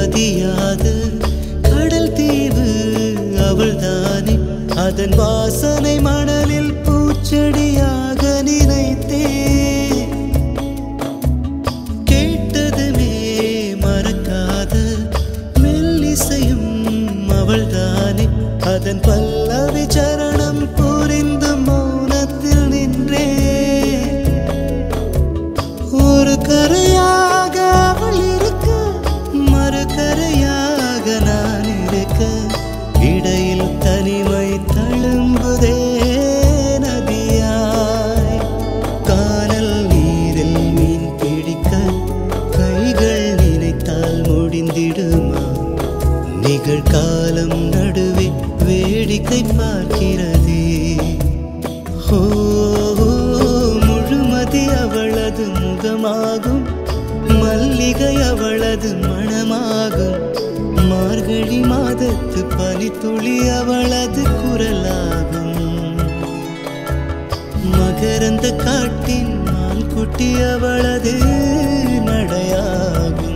பதியாத கடல் தீவு அவள்தானே அதன் வாசனை மணலில் பூச்செடியாக நினைத்தேன் கேட்டதுமே மறக்காத மெல்லிசையும் அவள்தானே அதன் பல்லவி சரணம் புரிந்து மௌனத்தில் நின்றே ஒரு கரையாக அவள் இருக்க மறு கரையாக நான் இருக்க இடையில் தனிமை தழும்புதே நதியாய் கானல் நீரில் மீன் பிடிக்க கைகள் நினைத்தால் முடிந்திடுமா நிகழ்காலம் நடுவே வேடிக்கை பார்க்கிறதே ஓ முழுமதி அவளது முகமாகும் மல்லிகை அவளது மணமாகும் மார்கழி மாதத்து பனித்துளி அவளது குரலாகும் மகரந்த காட்டின் மான் குட்டி அவளது நடையாகும்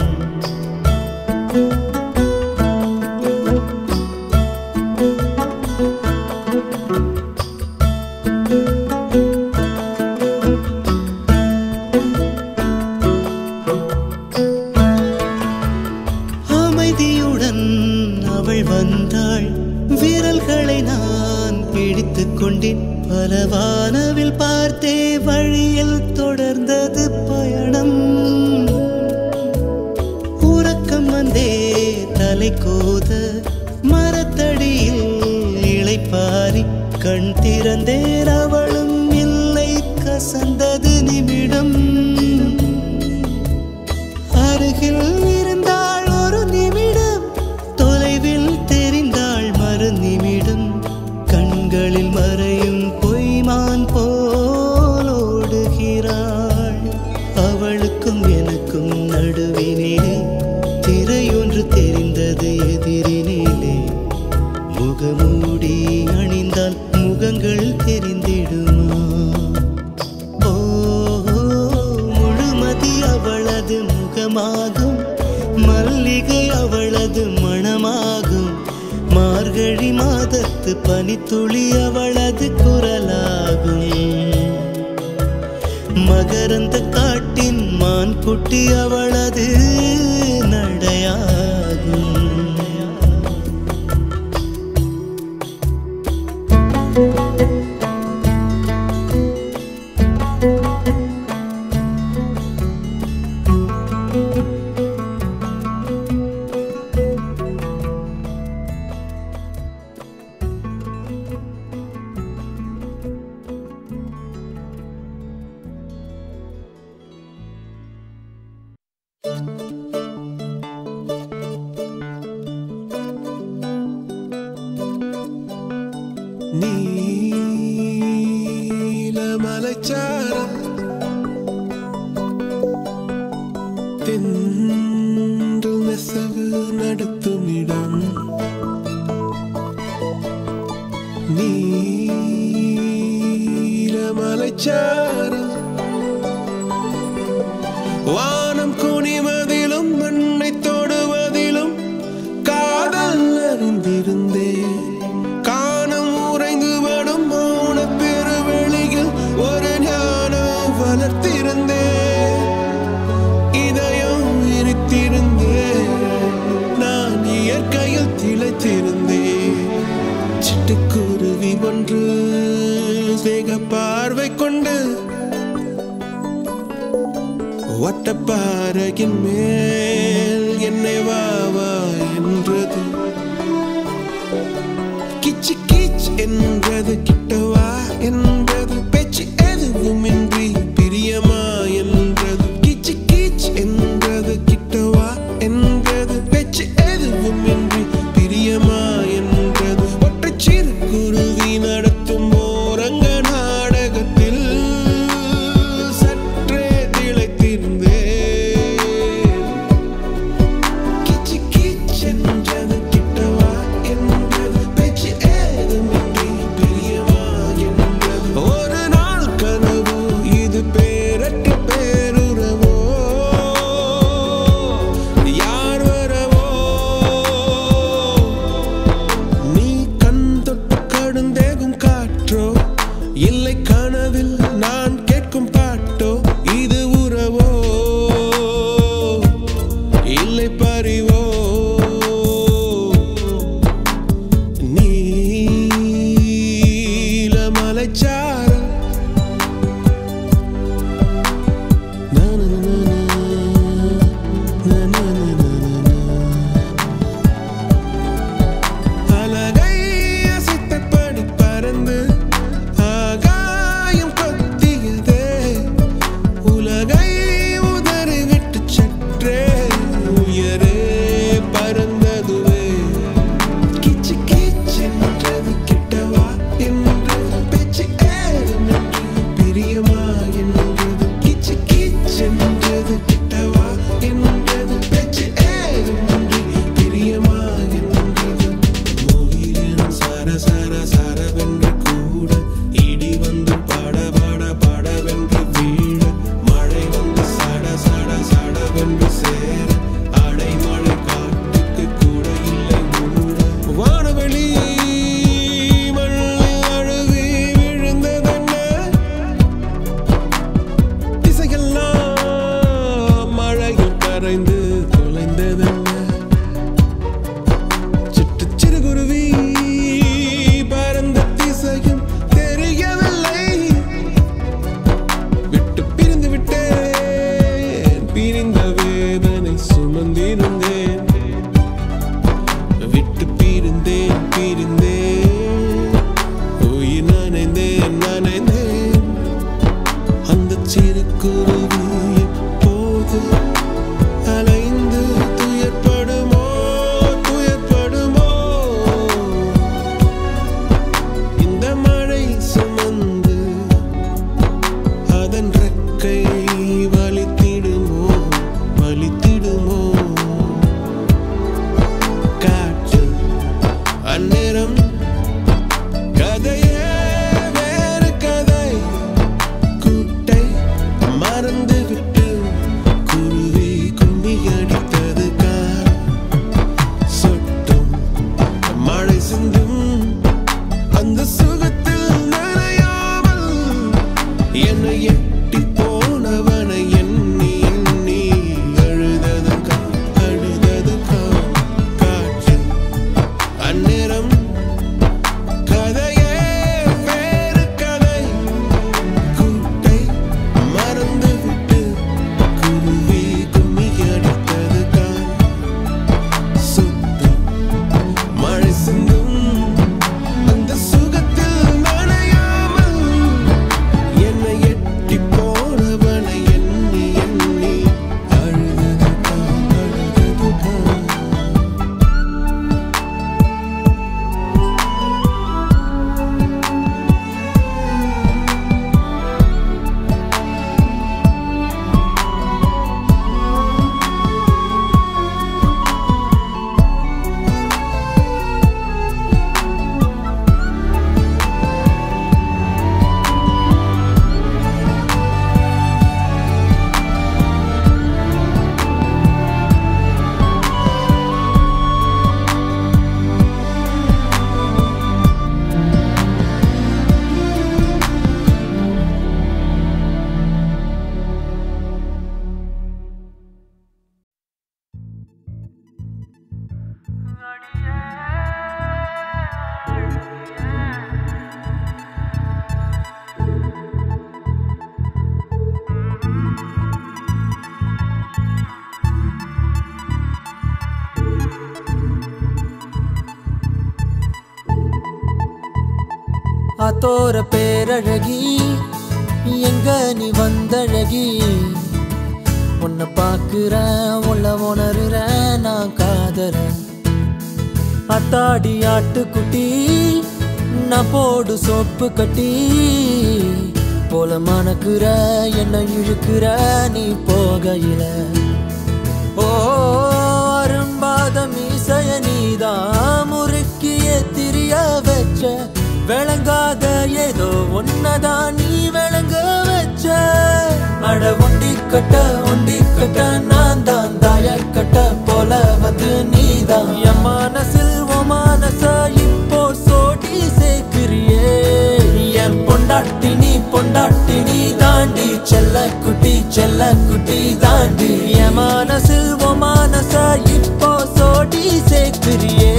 அமைதியுடன் அவள் வந்தாள் விரல்களை நான் பிடித்துக் கொண்டேன் பல வானவில் பார்த்தே வழியில் தொடர்ந்தது பயணம் உறக்கம் வந்தே தலை கோத மரத்தடியில் இளைப்பாரி கண் திறந்தேன் அவளும் இல்லை கசந்தது நிமிடம் அருகில் இருந்தாள் ஒரு நிமிடம் தொலைவில் தெரிந்தாள் மறு நிமிடம் கண்களில் மறையும் பொய்மான் போல் ஓடுகிறாள் அவளுக்கும் எனக்கும் நடுவினிலே திரையொன்று தெரிந்தது எதிரினிலே முகமூடி அணிந்தால் முகங்கள் தெரிந்திடுமா ஓ முழுமதி அவளது முகமாகும் மல்லிகை அவளது மணமாகும் மார்கழி மாதத்து பனித்துளி அவளது குரலாகும் மகரந்த காட்டின் மான் குட்டி அவளது நடையாகும் நீலமலைச்சாரம் தென்று நெசவு நடத்துமிடம் நீலமலைச்சாரம் வானம் குனிவதிலும் மண்ணை தொடுவதிலும் காதல் அறிந்திருந்தேன் காணம் உறைந்து வடும் மௌன பெருவெளியில் ஒரு ஞானம் வளர்த்திருந்தேன் இதயம் விரித்திருந்தேன் நான் இயற்கையில் திளைத்திருந்தேன் சிட்டுக்குருவி ஒன்று வேக பார்வை கொண்டு வட்டப்பாறையின் மேல் என்னை வா வா என்றது கிச்சு கிச் என்றது கிட்டவா என்றது பேச்சு எதுவுமின்றி பிரியமா என்றது கிச்சு கிச் என்றது கிட்டவா என்றது பேச்சு எதுவுமின்றி பிரியமா என்றது ஒற்றை சிறு குருவி நடத்தும் ஓரங்க நாடகத்தில் சற்றே திளைத்திருந்தேன் பறந்ததுவே கிச்சு கிச்சென்றது கிட்டவா என்றது பேச்சு ஏறும் என்று பிரியமா என்றது கிச்சு கிச்சென்றது கிட்டவா என்றது பேச்சு ஏறும் என்று பிரியமா என்றது மூவிலினம் சர சர சரவென்று கூட இடி வந்து பட பட படவென்று வீழ மழை வந்து சட சட சடவென்று சேர அடைமழை காட்டுக்கு கூட இல்லை மூட வானவெளி மண்ணில் அழுவி விழுந்ததென்ன திசையெல்லாம் மழையில் கரைந்து தொலைந்ததென்ன சிட்டு சிறுகுருவி பறந்த திசையும் தெரியவில்லை விட்டு பிரிந்து விட்டேன் பிரிந்த வேதனை சுமந்திருந்தேன் விட்டு பிரிந்தேன் பிரிந்தேன் உயிர் நனைந்தேன் நனைந்தேன் அந்த சிறு குருவி எப்போது அலைந்து துயர்படுமோ துயர்படுமோ இந்த மழை சுமந்து அதன் ரெக்கை வலித்திடுமோ வலித்திடுமோ காற்று அந்நேரம் கதையே வேறு கதை கூட்டை மறந்துவிட்டு குருவி கும்மி அடித்தது கார் சொட்டும் மழை சிந்தும் அந்த சுகத்தில் நனையாமல் என்னை எட்டி போனவனை எண்ணி எண்ணி அழுதது கா அழுதது கா காற்று அந்நேரம் கதையே வேறு கதை கூட்டை மறந்துவிட்டு குருவி கும்மி அடித்தது கான் சுத்தம் மழை சிந்தும் அந்த சுகத்தில் நனையாமல் என்னை எட்டி போனவனை எண்ணி எண்ணி அழுதது தான் அழுதது தான் ஆத்தோர பேரழகி எங்க நீ வந்தழகி உன்னை பார்க்கிறேன் உள்ள உணர்றேன் நான் காதறேன் அத்தாடி ஆட்டுக்குட்டி நான் போடு சோப்பு கட்டி போல மணக்குற என்ன இழுக்கிற நீ போகையில ஓ அரும்பாத மீசைய நீதான் முறுக்கிய திரிய வச்ச விளங்காத ஏதோ ஒன்னதான் நீ விளங்க வச்ச அட ஒண்டி கட்ட ஒண்டி கட்ட நான் தான் தாய கட்ட போல வந்து நீதான் என் மனசில் உன் மனச இப்போ சோடி சேர்க்கிறியே என் பொண்டாட்டி நீ பொண்டாட்டி நீ தாண்டி செல்ல குட்டி செல்ல குட்டி தாண்டி என் மனசில் உன் மனச இப்போ சோடி சேர்க்கிறியே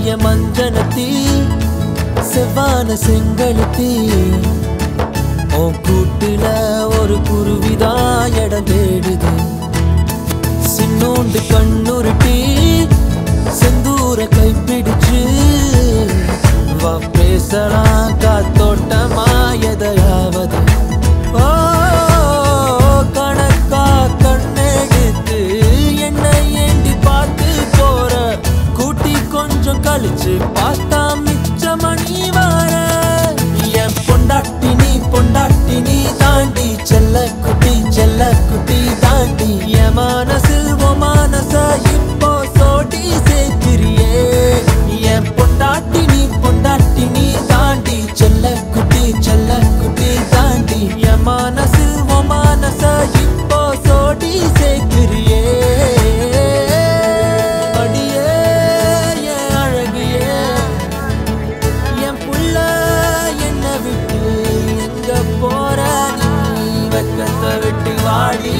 என் மஞ்சனத்தி செவ்வான செங்கழுத்தி உன் கூட்டுல ஒரு குருவிதான் இடம் தேடுது சின்னோண்டு கண்ணுருட்டி செந்தூர கைப்பிடிச்சு வா பேசலாம் காத்தோட்டமா எதையாவது ஓ கணக்கா கண்ணெடுத்து என்னை ஏண்டி பார்த்து போற கூட்டி கொஞ்சம் கழிச்சு பார்த்தா மிச்ச மணி வர என் பொண்டாட்டி நீ பொண்டாட்டி நீ தாண்டி செல்ல குட்டி செல்ல குட்டி தாண்டி என் மனசில் ஓ மனச இப்போ சோடி சேர்க்கிறியே என் பொண்டாட்டி நீ பொண்டாட்டி நீ தாண்டி செல்ல குட்டி செல்ல குட்டி தாண்டி என் மனசில் ஓ மனச இப்போ சோடி சேர்க்கிறியே அடியே என் அழகியே என் புள்ள என்ன விட்டு எங்க போற நீ வெக்கத்தை விட்டு வாடி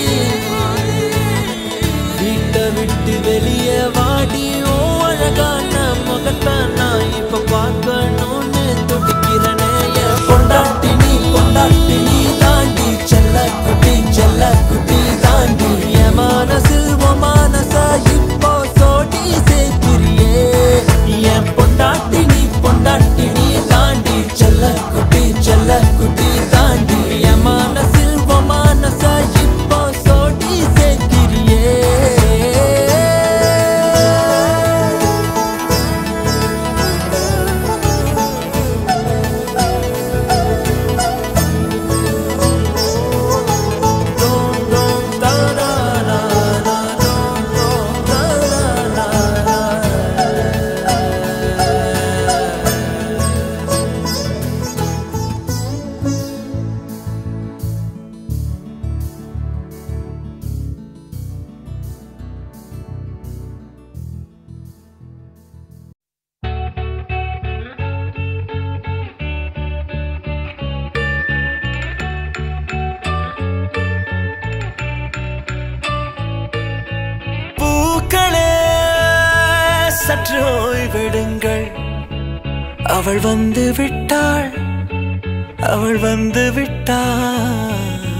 வீட்டை விட்டு வெளியே வாடி ஓ அழகான முகத்தை நான் இப்ப பார்க்கணும்னு துடிக்கிறனே என் பொண்டாட்டி நீ பொண்டாட்டி நீ தாண்டி செல்ல குட்டி செல்ல குட்டி தாண்டி என் மனசில் உன் மனச இப்போ சோடி சேர்க்கிறியே என் பொண்டாட்டி நீ பொண்டாட்டி நீ தாண்டி செல்ல குட்டி செல்ல குட்டி தாண்டி என் மனசில் உன் மனச இப்போ சோடி சேர்க்கிறியே பூக்களே சற்று ஓய்வெடுங்கள் அவள் வந்து விட்டாள் அவள் வந்து விட்டாள்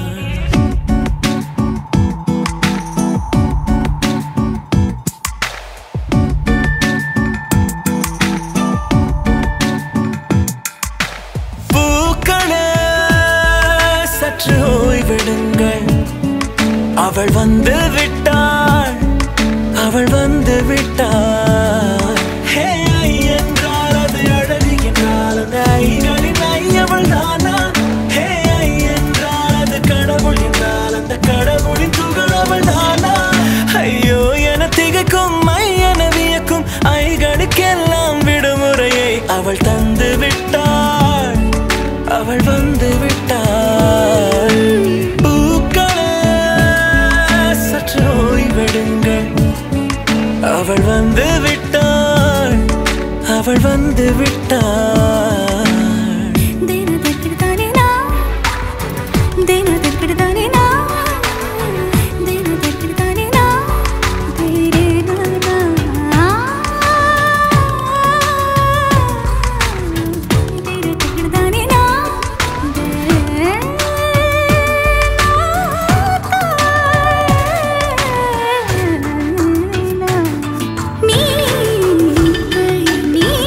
பூக்களே சற்று ஓய்வெடுங்கள் அவள் வந்து விட்டாள் அவள் வந்து விட்டாள் ஹே ஐ என்றால் அது அழகு என்றால் அந்த ஐகளின் ஐ அவள் தானா ஹே ஐ என்றால் அது கடவுள் என்றால் அந்த கடவுளின் துகள் அவள் தானா ஐயோ என திகைக்கும் ஐ என வியக்கும் ஐகளுக்கெல்லாம் விடுமுறையை அவள் தந்து விட்டாள் அவள் வந்து விட்டாள் பூக்களே சற்று ஓய்வெடுங்கள் அவள் வந்து விட்டாள் அவள் வந்து விட்டாள் ದಿನದಕ್ಕಿಡ್ತಾನೇನಾ ದಿನದಕ್ಕಿಡ್ತಾನೇನಾ ದಿನದಕ್ಕಿಡ್ತಾನೇನಾ ಬೇರೆ ದಿನದಕ್ಕಿಡ್ತಾನೇನಾ நீ நீ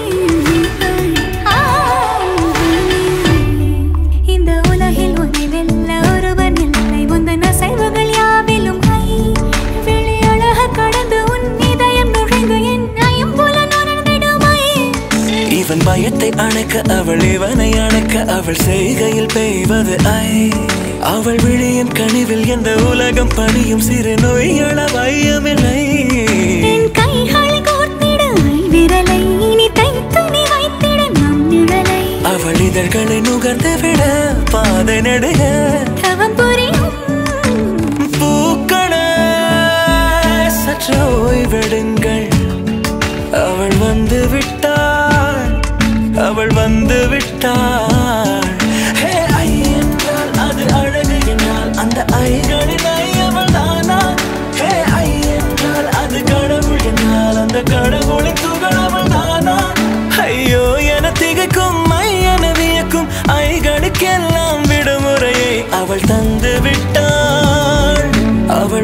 இந்த உலகில் உன்னை வெல்ல ஒருவர் இல்லை முந்தன செல்வங்கள் யாவிலும் கை வெளி அழக கடந்து உன் இதயம் நுழைந்து என்னையும் போல நுழைந்திடுமை இவன் பயத்தை அணைக்க அவள் இவனை அணைக்க அவள் செய்கையில் பெய்வது ஐ அவள் விழியின் கனிவில் எந்த உலகம் பணியும் சிறு நோய்கள வையமில்லை என் கைகளை கோர்த்திட விரலை இனி தைத்து நீ வைத்திட நம் நிழலை அவள் இதழ்களை நுகர்ந்து விட பாதை நடுக தவம் புரியும் பூக்களே சற்று ஓய்வெடுங்கள் அவள் வந்து விட்டாள் அவள் வந்து விட்டாள் ஹே ஐ என்றால் அது அழகு என்றால் அந்த ஐகளின் ஐ அவள் தானா ஹே ஐ என்றால் அது கடவுள் என்றால் அந்த கடவுளின் துகள் அவள்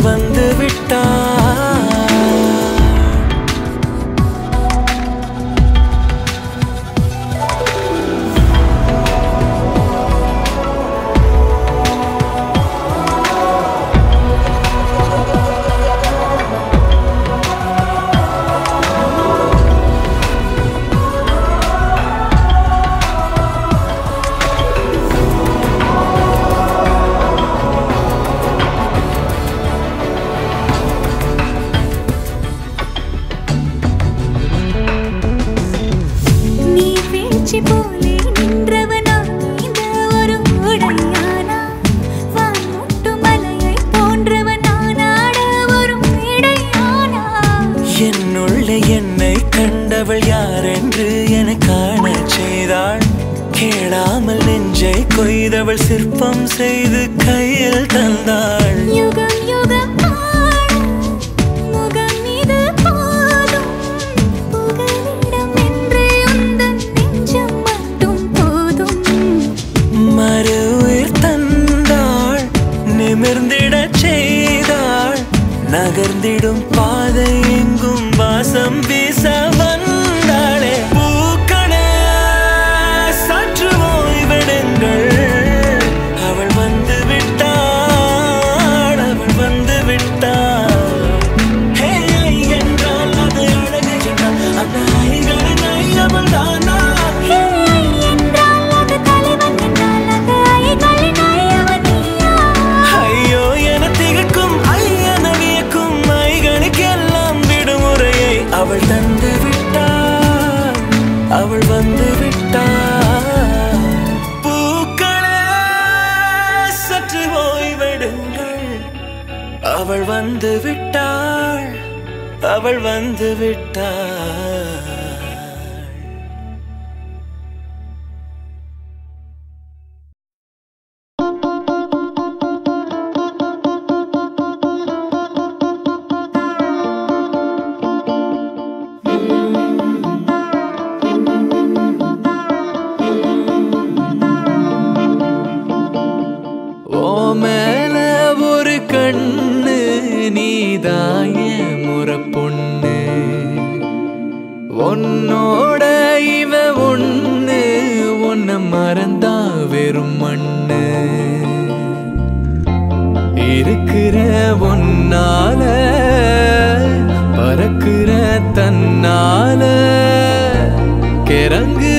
அவள் வந்து விட்டாள் நீ வீழ்ச்சி போலே நின்றவனா இந்த ஒரு உடையானா வான்முட்டு மலையை போன்றவனானாட ஒரு இடையானா என்னுள்ளே என்னை கண்டவள் யாரென்று என காணச் செய்தாள் கேளாமல் நெஞ்சை கொய்தவள் சிற்பம் செய்து கையில் தந்தாள் யுகம் யுகம் ஆட முகம் இது போதும் புகலிடம் என்று உந்தன் நெஞ்சம் மட்டும் போதும் மறு உயிர் தந்தாள் நிமிர்ந்திடச் செய்தாள் நகர்ந்திடும் பாதை எங்கும் வாசம் வீச வந்தாளே பூக்களே சற்று ஓய்வெடுங்கள் அவள் வந்து விட்டாள் அவள் வந்து விட்டாள் ஹே என்றால் அது அழகு என்றால் அந்த ஐகளின் ஐயவள் தானா என்றால் அது தலைவன் என்றால் அது ஐகளின் ஐயவன் நீயா ஐயோ என திகக்கும் ஐயன வியக்கும் ஐகளுக்கெல்லாம் விடுமுறையை அவள் தந்து விட்டாள் அவள் வந்து விட்டாள் பூக்களே சற்று ஓய்வெடுங்கள் அவள் வந்து விட்டாள் அவள் வந்து விட்டாள் ஓ மேல ஒரு கண்ணு நீதாய முறை பொண்ணு உன்னோட இவ ஒண்ணு உன்னை மறந்தா வெறும் மண்ணு இருக்கிற ஒன்னால பறக்கிற தன்னால கிறங்கு